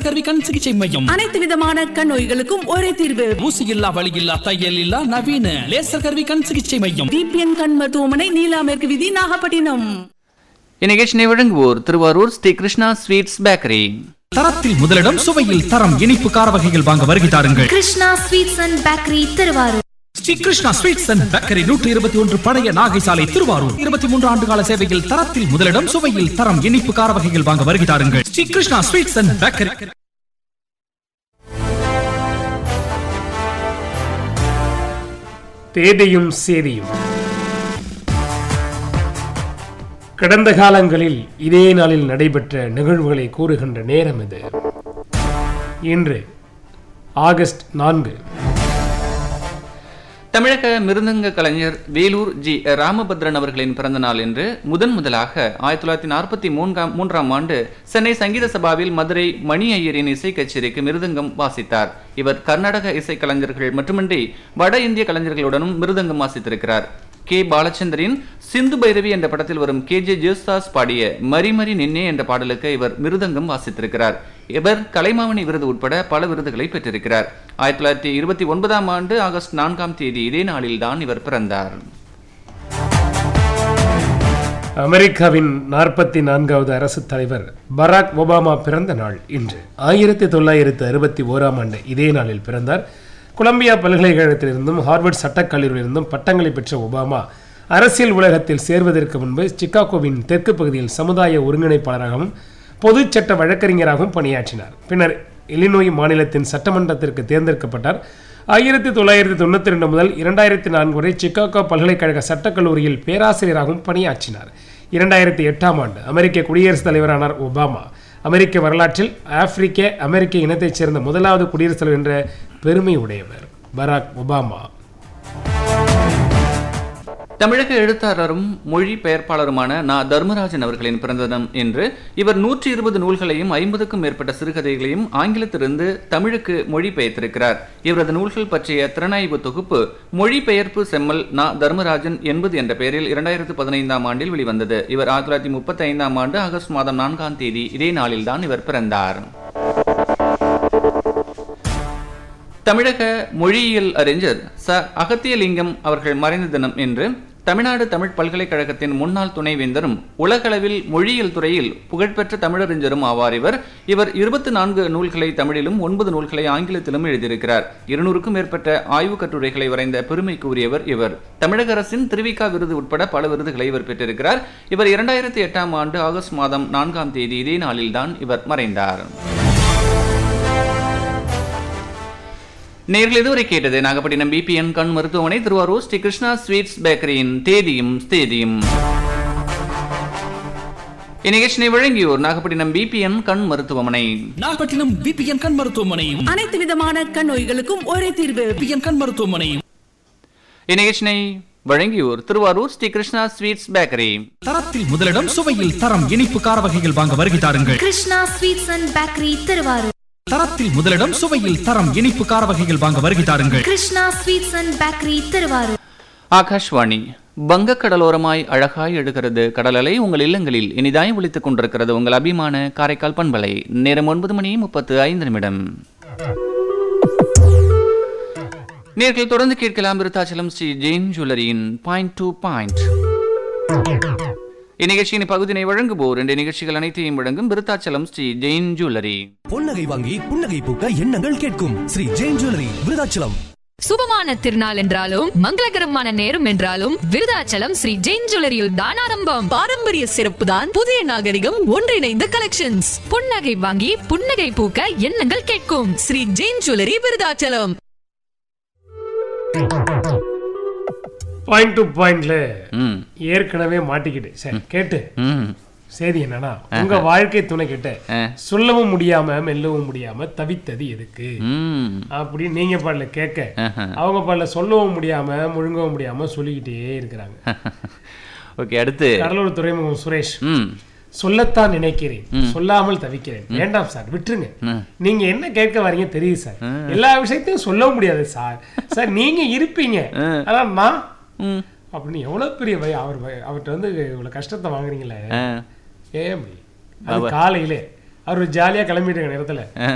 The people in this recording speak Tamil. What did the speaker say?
லேசர் கருவி கண் சிகிச்சை மையம் அனைத்து விதமான கண் நோய்களுக்கும் ஒரே தீர்வு ஊசி இல்லா வலி இல்லா தையல் இல்லா நவீன லேசர் கருவி கண் சிகிச்சை மையம் டிபிஎன் கண் மருத்துவமனை நீலா மேற்கு வீதி நாகப்பட்டினம் இந்நிகழ்ச்சியை வழங்குவோர் திருவாரூர் ஸ்ரீ கிருஷ்ணா ஸ்வீட்ஸ் பேக்கரி தரத்தில் முதலிடம் சுவையில் தரம் இனிப்பு கார வகைகள் வாங்க வருகை தாருங்கள் Krishna sweets and bakery Tiruvarur Sri Krishna sweets and bakery நூற்றி இருபத்தி ஒன்று பழைய நாகை சாலை திருவாரூர் இருபத்தி மூன்று ஆண்டு கால சேவையில் தரத்தில் முதலிடம் சுவையில் தரம் இனிப்பு கார வகைகள் வாங்க வருகை தாருங்கள் Sri Krishna sweets and bakery தேதியும் சேதியும் கடந்த காலங்களில் இதே நாளில் நடைபெற்ற நிகழ்வுகளை கூறுகின்ற நேரம் இது இன்று ஆகஸ்ட் நான்கு தமிழக மிருதங்க கலைஞர் வேலூர் ஜி ராமபத்ரன் அவர்களின் பிறந்த நாள் என்று முதன் முதலாக ஆயிரத்தி தொள்ளாயிரத்தி நாற்பத்தி மூன்றாம் மூன்றாம் ஆண்டு சென்னை சங்கீத சபாவில் மதுரை மணி ஐயரின் இசை கச்சேரிக்கு மிருதங்கம் வாசித்தார் இவர் கர்நாடக இசை கலைஞர்கள் மட்டுமின்றி வட இந்திய கலைஞர்களுடனும் மிருதங்கம் வாசித்திருக்கிறார் கே பாலச்சந்தரின் சிந்து பைரவி என்ற படத்தில் வரும் கே ஜே ஜேசுதாஸ் பாடிய மரி மரி நின்னே என்ற பாடலுக்கு இவர் மிருதங்கம் வாசித்திருக்கிறார் இவர் கலைமாமணி விருது உட்பட பல விருதுகளை பெற்றிருக்கிறார் ஆயிரத்தி தொள்ளாயிரத்தி இருபத்தி ஒன்பதாம் ஆண்டு ஆகஸ்ட் நான்காம் தேதி இதே நாளில்தான் இவர் பிறந்தார் அமெரிக்காவின் நாற்பத்தி நான்காவது அரசு தலைவர் பராக் ஒபாமா பிறந்த நாள் இன்று ஆயிரத்தி தொள்ளாயிரத்து அறுபத்தி ஓராம் ஆண்டு இதே நாளில் பிறந்தார் கொலம்பியா பல்கலைக்கழகத்திலிருந்தும் ஹார்வர்ட் சட்டக் கல்லூரியிலிருந்தும் பட்டங்களை பெற்ற ஒபாமா அரசியல் உலகத்தில் சேர்வதற்கு முன்பு சிக்காகோவின் தெற்கு பகுதியில் சமுதாய ஒருங்கிணைப்பாளராகவும் பொது சட்ட வழக்கறிஞராகவும் பணியாற்றினார் பின்னர் இலினோய் மாநிலத்தின் சட்டமன்றத்திற்கு தேர்ந்தெடுக்கப்பட்டார் ஆயிரத்தி தொள்ளாயிரத்தி தொண்ணூற்றி ரெண்டு முதல் இரண்டாயிரத்தி நான்கு வரை சிக்காகோ பல்கலைக்கழக சட்டக் கல்லூரியில் பேராசிரியராகவும் பணியாற்றினார் இரண்டாயிரத்தி எட்டாம் ஆண்டு அமெரிக்க குடியரசுத் தலைவரானார் ஒபாமா அமெரிக்க வரலாற்றில் ஆப்பிரிக்க அமெரிக்க இனத்தைச் சேர்ந்த முதலாவது குடியரசுத் தலைவர் என்ற பெருமை உடையவர் பராக் ஒபாமா தமிழக எழுத்தாளரும் மொழி பெயர்ப்பாளருமான நா தர்மராஜன் அவர்களின் பிறந்த தினம் என்று இவர் நூற்றி இருபது நூல்களையும் ஐம்பதுக்கும் மேற்பட்ட சிறுகதைகளையும் ஆங்கிலத்திலிருந்து தமிழுக்கு மொழிபெயர்த்திருக்கிறார் இவரது நூல்கள் பற்றிய திறனாய்வு தொகுப்பு மொழிபெயர்ப்பு செம்மல் நா தர்மராஜன் என்பது என்ற பெயரில் இரண்டாயிரத்து பதினைந்தாம் ஆண்டில் வெளிவந்தது இவர் ஆயிரத்தி தொள்ளாயிரத்தி முப்பத்தி ஐந்தாம் ஆண்டு ஆகஸ்ட் மாதம் நான்காம் தேதி இதே நாளில்தான் இவர் பிறந்தார் தமிழக மொழியியல் அறிஞர் ச அகத்தியலிங்கம் அவர்கள் மறைந்த தினம் என்று தமிழ்நாடு தமிழ் பல்கலைக்கழகத்தின் முன்னாள் துணைவேந்தரும் உலகளவில் மொழியியல் துறையில் புகழ்பெற்ற தமிழறிஞரும் ஆவார் இவர் இவர் இருபத்தி நான்கு நூல்களை தமிழிலும் ஒன்பது நூல்களை ஆங்கிலத்திலும் எழுதியிருக்கிறார் இருநூறுக்கும் மேற்பட்ட ஆய்வுக் கட்டுரைகளை வரைந்த பெருமைக்கு உரியவர் இவர் தமிழக அரசின் திருவிக்கா விருது உட்பட பல விருதுகளை இவர் பெற்றிருக்கிறார் இவர் இரண்டாயிரத்தி எட்டாம் ஆண்டு ஆகஸ்ட் மாதம் நான்காம் தேதி இதே நாளில்தான் இவர் மறைந்தார் நேர்கள் இதுவரை கேட்டது நாகப்பட்டினம் பிபிஎன் கண் மருத்துவமனை திருவாரூர் ஸ்ரீ கிருஷ்ணா ஸ்வீட்ஸ் பேக்கரியின் தேதியும் தேதியும் இந்நிகழ்ச்சியை வழங்கியோர் நாகப்பட்டினம் பிபிஎன் கண் மருத்துவமனை நாகப்பட்டினம் பிபிஎன் கண் மருத்துவமனை அனைத்து விதமான கண் நோய்களுக்கும் ஒரே தீர்வு பிபிஎன் கண் மருத்துவமனை இந்நிகழ்ச்சியை வழங்கியோர் திருவாரூர் ஸ்ரீ கிருஷ்ணா ஸ்வீட்ஸ் பேக்கரி தரத்தில் முதலிடம் சுவையில் தரம் இனிப்பு கார வகைகள் வாங்க வருகை தாருங்கள் Krishna sweets and bakery Tiruvarur தரத்தில் முதலிடம் சுவையில் தரம் இனிப்பு கார வகைகள் வாங்க வருகை தாருங்கள் Krishna sweets and bakery Tiruvarur Akashvani வங்கக்கடலோரமாய் அழகாய் எடுக்கிறது கடலலை உங்கள் இல்லங்களில் இனிதாய் ஒலித்துக் கொண்டிருக்கிறது உங்கள் அபிமான காரைக்கால் பண்பலை நேரம் ஒன்பது மணி முப்பத்து ஐந்து நிமிடம் நேர்கள் தொடர்ந்து கேட்கலாம் விருத்தாச்சலம் ஸ்ரீ ஜெயின் ஜுவல்லரியின் பாயிண்ட் டு பாயிண்ட் இந்நிகழ்ச்சியின் பகுதியினை வழங்குவோர் இந்த நிகழ்ச்சிகள் அனைத்தையும் வழங்கும் விருத்தாச்சலம் ஸ்ரீ ஜெயின் ஜுவல்லரி பொன்னகை வாங்கி புன்னகை பூக்க எண்ணங்கள் கேட்கும் ஸ்ரீ ஜெயின் ஜுவல்லரி விருதாச்சலம் சுபமான திருநாள் என்றாலும் மங்களகரமான நேரம் என்றாலும் விருதாச்சலம் ஸ்ரீ ஜெயின் ஜுவல்லரியில் தான் ஆரம்பம் பாரம்பரிய சிறப்பு தான் புதிய நாகரிகம் ஒன்றிணைந்த கலெக்ஷன்ஸ் புன்னகை வாங்கி புன்னகை பூக்க எண்ணங்கள் கேட்கும் Sri Jain jewellery Virudhachalam point to பாயிண்ட்ல ம் ஏற்கனவே மாட்டிக்கிட்டு சரி கேட்டு ம் செய்தி என்னன்னா உங்க வாழ்க்கை துணை கிட்ட ஆ. சொல்லவும் முடியாம மெல்லவும் முடியாம தவித்தது எதுக்கு ம் அப்படின்னு நீங்க பாடல கேட்க ஆஹா. அவங்க பாடல சொல்லவும் முடியாம முழுங்கவும் முடியாம சொல்லிக்கிட்டே இருக்கிறாங்க ஓகே அடுத்து கடலூர் துறைமுகம் சுரேஷ் ம் சொல்லத்தான் நினைக்கிறேன் சொல்லாமல் தவிக்கிறேன் வேண்டாம் சார் விட்டுருங்க நீங்க என்ன கேட்க வரீங்க தெரியுது சார் எல்லா விஷயத்தையும் சொல்ல முடியாது சார் சார் நீங்க இருப்பீங்க ஆனா நான் ம் அப்படின்னு எவ்வளவு பெரிய வய- அவர் வய- அவர்கிட்ட வந்து இவ்வளவு கஷ்டத்தை வாங்குறீங்களே ஆ ஏன் அப்படி? அது காலையிலே அவர் ஜாலியா கிளம்பிட்டு இருக்க நேரத்துல